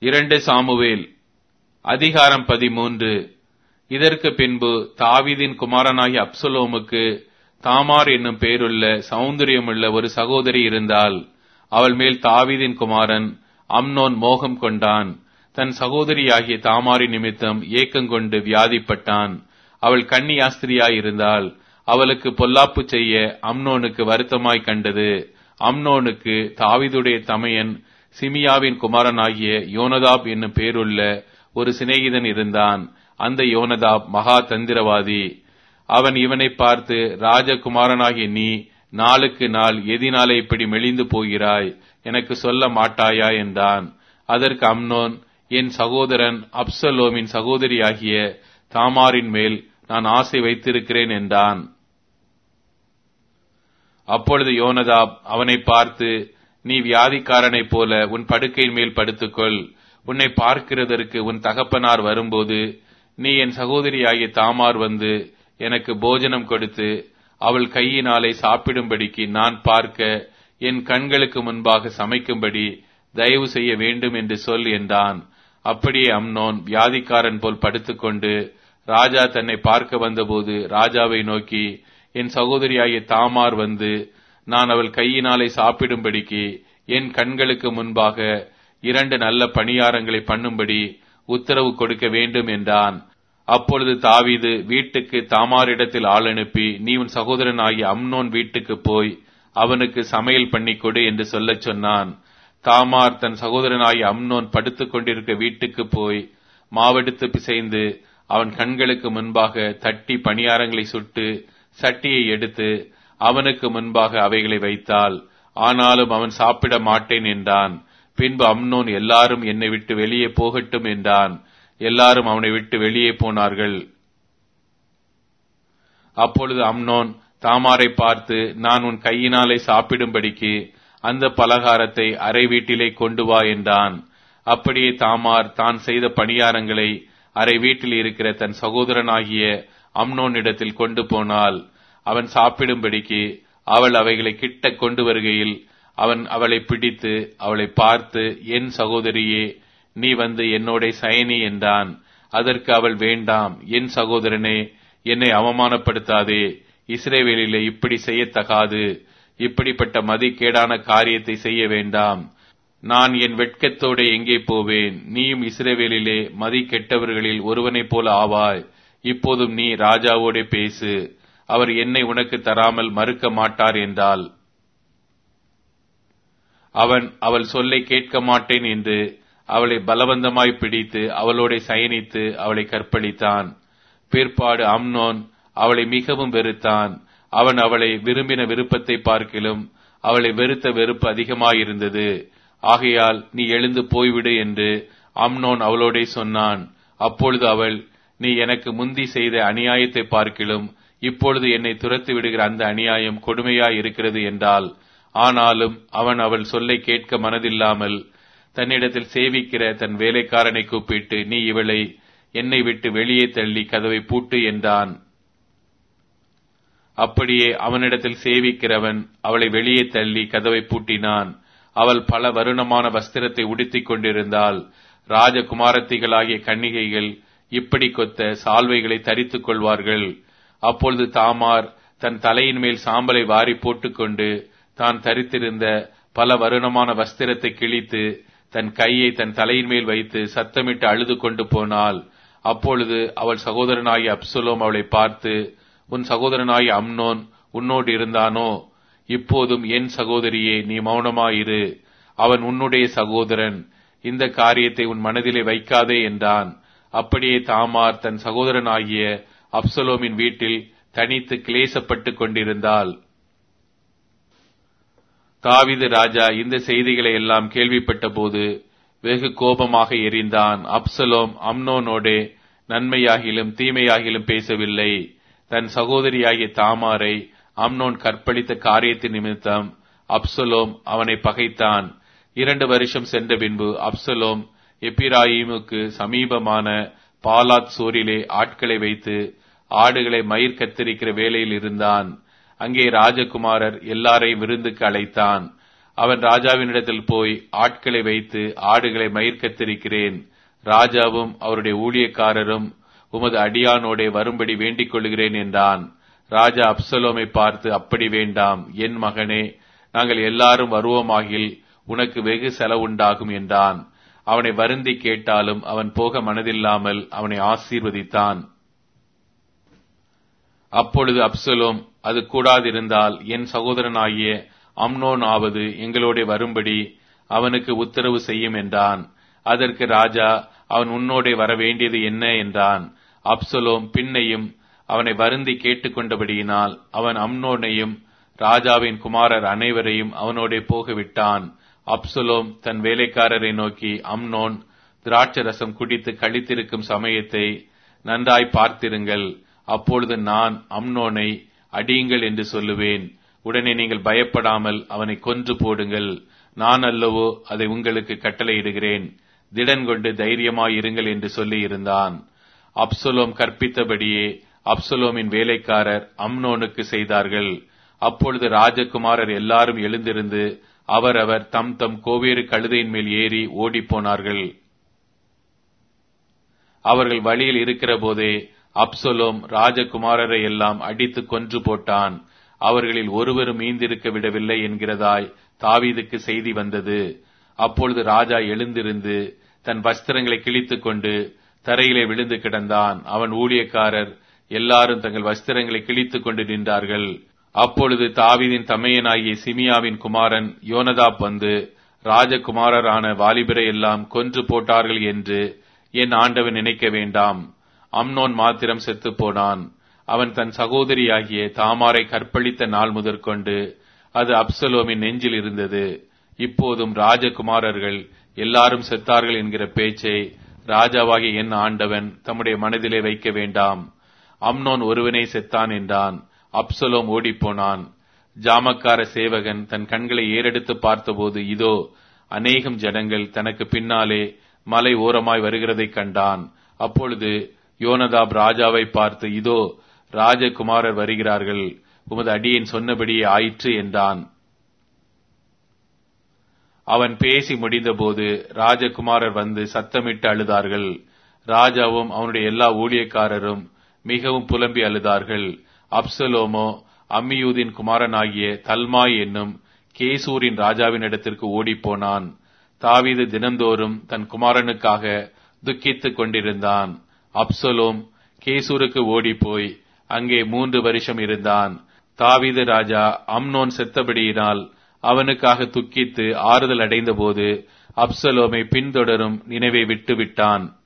இரண்டு சாமுவேல் அதிகாரம் பதிமூன்று இதற்கு பின்பு தாவீதின் குமாரனாகிய அப்சலோமுக்கு தாமார் என்னும் பேருள்ள சௌந்தரியமுள்ள ஒரு சகோதரி இருந்தாள் அவள் மேல் தாவீதின் குமாரன் அம்னோன் மோகம் கொண்டான் தன் சகோதரியாகிய தாமாரி நிமித்தம் ஏக்கங்கொண்டு வியாதிப்பட்டான் அவள் கன்னியாஸ்திரியாய் இருந்தால் அவளுக்கு பொல்லாப்பு செய்ய அம்னோனுக்கு வருத்தமாய் கண்டது அம்னோனுக்கு தாவிதுடைய தமையன் சிமியாவின் குமாரனாகிய யோனதாப் என்னும் பேருள்ள ஒரு சிநேகிதன் இருந்தான் அந்த யோனதாப் மகா தந்திரவாதி அவன் இவனை பார்த்து ராஜகுமாரனாகிய நீ நாளுக்கு நாள் எதினாலே இப்படி மெலிந்து போகிறாய் எனக்கு சொல்ல மாட்டாயா என்றான் அதற்கு அம்னோன் என் சகோதரன் அப்சலோமின் சகோதரியாகிய தாமாரின் மேல் நான் ஆசை வைத்திருக்கிறேன் என்றான் அப்பொழுது யோனதாப் அவனை பார்த்து நீ வியாதிக்காரனைப் போல உன் படுக்கையின் மேல் படுத்துக்கொள் உன்னை பார்க்கிறதற்கு உன் தகப்பனார் வரும்போது நீ என் சகோதரியாகிய தாமார் வந்து எனக்கு போஜனம் கொடுத்து அவள் கையினாலே சாப்பிடும்படிக்கு நான் பார்க்க என் கண்களுக்கு முன்பாக சமைக்கும்படி தயவு செய்ய வேண்டும் என்று சொல் என்றான் அப்படியே அம்னோன் வியாதிக்காரன் போல் படுத்துக்கொண்டு ராஜா தன்னை பார்க்க வந்தபோது ராஜாவை நோக்கி என் சகோதரியாகிய தாமார் வந்து நான் அவள் கையினாலே சாப்பிடும்படிக்கு என் கண்களுக்கு முன்பாக இரண்டு நல்ல பணியாரங்களை பண்ணும்படி உத்தரவு கொடுக்க வேண்டும் என்றான் அப்பொழுது தாவீது வீட்டுக்கு தாமாரிடத்தில் ஆள் அனுப்பி நீ உன் சகோதரனாகிய அம்னோன் வீட்டுக்கு போய் அவனுக்கு சமையல் பண்ணி கொடு என்று சொல்லச் சொன்னான் தாமார் தன் சகோதரனாகிய அம்னோன் படுத்துக் கொண்டிருக்க வீட்டுக்கு போய் மாவெடுத்து பிசைந்து அவன் கண்களுக்கு முன்பாக தட்டி பணியாரங்களை சுட்டு சட்டியை எடுத்து அவனுக்கு முன்பாக அவைகளை வைத்தாள் ஆனாலும் அவன் சாப்பிட மாட்டேன் என்றான் பின்பு அம்னோன் எல்லாரும் என்னை விட்டு வெளியே போகட்டும் என்றான் எல்லாரும் அவனை விட்டு வெளியே போனார்கள் அப்பொழுது அம்னோன் தாமாரை பார்த்து நான் உன் கையினாலே சாப்பிடும்படிக்கு அந்த பலகாரத்தை அறை வீட்டிலே கொண்டு வா என்றான் அப்படியே தாமார் தான் செய்த பணியாரங்களை அறை வீட்டில் இருக்கிற தன் சகோதரனாகிய அம்னோனிடத்தில் கொண்டு போனாள் அவன் சாப்பிடும்படிக்கு அவள் அவைகளை கிட்ட கொண்டு வருகையில் அவன் அவளை பிடித்து அவளை பார்த்து என் சகோதரியே நீ வந்து என்னோட சயனி என்றான் அதற்கு அவள் வேண்டாம் என் சகோதரனே என்னை அவமானப்படுத்தாதே இஸ்ரேவேலிலே இப்படி செய்யத்தகாது இப்படிப்பட்ட மதிக்கேடான காரியத்தை செய்ய வேண்டாம் நான் என் வெட்கத்தோட எங்கே போவேன் நீயும் இஸ்ரேவேலிலே மதி கெட்டவர்களில் ஒருவனைப் போல ஆவாய் இப்போதும் நீ ராஜாவோட பேசு அவர் என்னை உனக்கு தராமல் மறுக்க மாட்டார் என்றாள் அவன் அவள் சொல்லை கேட்க மாட்டேன் என்று அவளை பலவந்தமாய் பிடித்து அவளோட சயனித்து அவளை கற்பழித்தான் பிற்பாடு அம்னோன் அவளை மிகவும் வெறுத்தான் அவன் அவளை விரும்பின விருப்பத்தை பார்க்கிலும் அவளை வெறுத்த வெறுப்பு அதிகமாயிருந்தது ஆகையால் நீ எழுந்து போய்விடு என்று அம்னோன் அவளோட சொன்னான் அப்பொழுது அவள் நீ எனக்கு முந்தி செய்த அநியாயத்தை பார்க்கிலும் இப்பொழுது என்னை துரத்து விடுகிற அந்த அநியாயம் கொடுமையாய் இருக்கிறது என்றால் ஆனாலும் அவன் அவள் சொல்லை கேட்க மனதில்லாமல் தன்னிடத்தில் சேவிக்கிற தன் வேலைக்காரனை கூப்பிட்டு நீ இவளை என்னை விட்டு வெளியே தள்ளி கதவை பூட்டு என்றான் அப்படியே அவனிடத்தில் சேவிக்கிறவன் அவளை வெளியே தள்ளி கதவை பூட்டினான் அவள் பல வருணமான வஸ்திரத்தை உடுத்திக் கொண்டிருந்தால் ராஜகுமாரத்திகளாகிய கன்னிகைகள் இப்படி கொத்த சால்வைகளை தரித்துக் கொள்வார்கள் அப்பொழுது தாமார் தன் தலையின் மேல் சாம்பலை வாரி போட்டுக்கொண்டு தான் தரித்திருந்த பல வருணமான வஸ்திரத்தை கிழித்து தன் கையை தன் தலையின் மேல் வைத்து சத்தமிட்டு அழுது கொண்டு போனாள் அப்பொழுது அவள் சகோதரனாகிய அப்சுலோம் அவளை பார்த்து உன் சகோதரனாகிய அம்னோன் உன்னோடு இருந்தானோ இப்போதும் என் சகோதரியே நீ மௌனமாயிரு அவன் உன்னுடைய சகோதரன் இந்த காரியத்தை உன் மனதிலே வைக்காதே என்றான் அப்படியே தாமார் தன் சகோதரனாகிய அப்சலோமின் வீட்டில் தனித்து கிளேசப்பட்டுக் கொண்டிருந்தாள் தாவிது ராஜா இந்த செய்திகளை எல்லாம் கேள்விப்பட்ட போது வெகு கோபமாக எரிந்தான் அப்சலோம் அம்னோனோடே நன்மையாகிலும் தீமையாகிலும் பேசவில்லை தன் சகோதரியாகிய தாமாரை அம்னோன் கற்பழித்த காரியத்தின் நிமித்தம் அப்சலோம் அவனை பகைத்தான் இரண்டு வருஷம் சென்ற பின்பு அப்சலோம் எப்பிராயிமுக்கு சமீபமான பாலாத் சோரிலே ஆட்களை வைத்து ஆடுகளை மயிர் கத்தரிக்கிற வேலையில் இருந்தான் அங்கே ராஜகுமாரர் எல்லாரையும் விருந்துக்கு அழைத்தான் அவன் ராஜாவினிடத்தில் போய் ஆட்களை வைத்து ஆடுகளை மயிர் கத்திருக்கிறேன் ராஜாவும் அவருடைய ஊழியக்காரரும் உமது அடியானோடே வரும்படி வேண்டிக் கொள்கிறேன் என்றான் ராஜா அப்சலோமை பார்த்து அப்படி வேண்டாம் என் மகனே நாங்கள் எல்லாரும் வருவோமாகில் உனக்கு வெகு செலவுண்டாகும் என்றான் அவனை வருந்தி கேட்டாலும் அவன் போக மனதில்லாமல் அவனை ஆசீர்வதித்தான் அப்பொழுது அப்சலோம் அது கூடாதிருந்தால் என் சகோதரனாகிய அம்னோன் ஆவது எங்களோட வரும்படி அவனுக்கு உத்தரவு செய்யும் என்றான் அதற்கு ராஜா அவன் உன்னோடே வர வேண்டியது என்ன என்றான் அப்சலோம் பின்னையும் அவனை வருந்தி கேட்டுக்கொண்டபடியினால் அவன் அம்னோனையும் ராஜாவின் குமாரர் அனைவரையும் அவனோடே போகவிட்டான் அப்சலோம் தன் வேலைக்காரரை நோக்கி அம்னோன் திராட்சரசம் குடித்து கழித்திருக்கும் சமயத்தை நன்றாய் பார்த்திருங்கள் அப்பொழுது நான் அம்னோனை அடியுங்கள் என்று சொல்லுவேன் உடனே நீங்கள் பயப்படாமல் அவனை கொன்று போடுங்கள் நான் அல்லவோ அதை உங்களுக்கு கட்டளையிடுகிறேன் திடன் கொண்டு தைரியமாயிருங்கள் என்று சொல்லி இருந்தான் அப்சலோம் கற்பித்தபடியே அப்சலோமின் வேலைக்காரர் அம்னோனுக்கு செய்தார்கள் அப்பொழுது ராஜகுமாரர் எல்லாரும் எழுந்திருந்து அவரவர் தம் தம் கோவேறு கழுதையின் மேல் ஏறி ஓடிப்போனார்கள் அவர்கள் வழியில் இருக்கிற போதே அப்சலோம் ராஜகுமாரரை எல்லாம் அடித்து கொன்று போட்டான் அவர்களில் ஒருவரும் மீந்திருக்க விடவில்லை என்கிறதாய் தாவீதுக்கு செய்தி வந்தது அப்பொழுது ராஜா எழுந்திருந்து தன் வஸ்திரங்களை கிழித்துக் கொண்டு தரையிலே விழுந்து கிடந்தான் அவன் ஊழியக்காரர் எல்லாரும் தங்கள் வஸ்திரங்களை கிழித்துக் கொண்டு நின்றார்கள் அப்பொழுது தாவீதின் தமையனாகிய சிமியாவின் குமாரன் யோனதாப் வந்து ராஜகுமாரரான வாலிபரை எல்லாம் கொன்று போட்டார்கள் என்று என் ஆண்டவன் நினைக்க வேண்டாம் அம்னோன் மாத்திரம் செத்துப் போனான் அவன் தன் சகோதரியாகிய தாமாரை கற்பழித்த நாள் முதற்கொண்டு அது அப்சலோமின் நெஞ்சில் இருந்தது இப்போதும் ராஜகுமாரர்கள் எல்லாரும் செத்தார்கள் என்கிற பேச்சை ராஜாவாகிய என் ஆண்டவன் தம்முடைய மனதிலே வைக்க வேண்டாம் அம்னோன் ஒருவனே செத்தான் என்றான் அப்சலோம் ஓடிப்போனான் ஜாமக்கார சேவகன் தன் கண்களை ஏறெடுத்து பார்த்தபோது இதோ அநேகம் ஜனங்கள் தனக்கு பின்னாலே மலை ஓரமாய் வருகிறதைக் கண்டான் அப்பொழுது யோனதாப் ராஜாவை பார்த்து இதோ ராஜகுமாரர் வருகிறார்கள் உமது அடியேன் சொன்னபடியே ஆயிற்று என்றான் அவன் பேசி முடிந்தபோது ராஜகுமாரர் வந்து சத்தமிட்டு அழுதார்கள் ராஜாவும் அவனுடைய எல்லா ஊழியக்காரரும் மிகவும் புலம்பி அழுதார்கள் அப்சலோமோ அம்மியூதின் குமாரனாகிய தல்மாய் என்னும் கேசூரின் ராஜாவின் இடத்திற்கு ஓடிப்போனான் தாவீது தினந்தோறும் தன் குமாரனுக்காக துக்கித்துக் கொண்டிருந்தான் அப்சலோம் கேசூருக்கு ஓடிப்போய் அங்கே மூன்று வருஷம் இருந்தான் தாவீது ராஜா அம்னோன் செத்தபடியினால் அவனுக்காக துக்கித்து ஆறுதல் அடைந்தபோது அப்சலோமை பின்தொடரும் நினைவை விட்டு விட்டான்